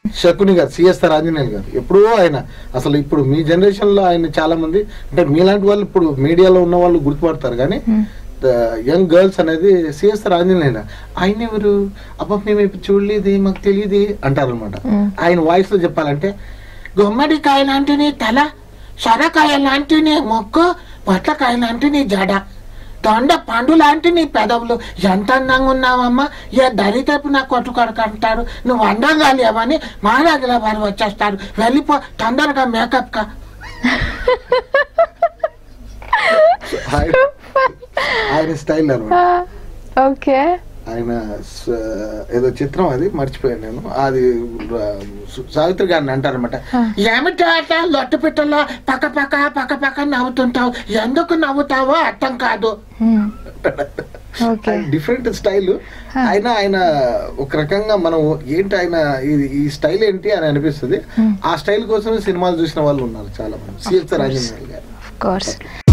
శకుని గారు సిఎస్ఆర్ ఆంజనేయులు గారు ఎప్పుడూ ఆయన అసలు ఇప్పుడు మీ జనరేషన్ లో ఆయన చాలా మంది అంటే మీలాంటి వాళ్ళు ఇప్పుడు మీడియాలో ఉన్న వాళ్ళు గుర్తుపడతారు కానీ యంగ్ గర్ల్స్ అనేది సిఎస్ఆర్ ఆంజనేయులు ఆయన ఎవరు అబ్బా మేము ఇప్పుడు చూడలేదు మాకు తెలియదు అంటారు అనమాట ఆయన వాయిస్ లో చెప్పాలంటే గుమ్మడికాయ లాంటి నీ తల సొరకాయ లాంటి నీ మొక్కు పొట్లకాయ లాంటి నీ జడ దొండ పండు లాంటి నీ పెదవులు ఎంత అందంగా ఉన్నావమ్మా ఏ దరితపు నా కొట్టు కొడుకుంటారు నువ్వు అందంగా లేవని మహారాజుల వారు వచ్చేస్తారు వెళ్ళిపో తొందరగా మేకప్ కా ఆయన స్టైల్ అనమాట ఓకే ఆయన స- ఏదో చిత్రం అది మర్చిపోయాను నేను అది ఆ, సు- సావిత్రి గారిని అంటారనమాట ఏమిటి అట్లా లొట్టు పిట్టలో పక్క పక్క పక్క పక్క నవ్వుతుంటావు ఎందుకు నవ్వుతావో అర్థం కాదు ఓకే డిఫరెంట్ స్టైల్ ఆయన ఆయన ఒక రకంగా మనం ఏంటి ఆయన ఇది- ఈ స్టైల్ ఏంటి అని అనిపిస్తుంది ఆ స్టైల్ కోసం సినిమాలు చూసిన వాళ్ళు ఉన్నారు చాలా మంది సిఎస్ఆర్ రాజేంద్ర గారు ఆఫ్ కోర్స్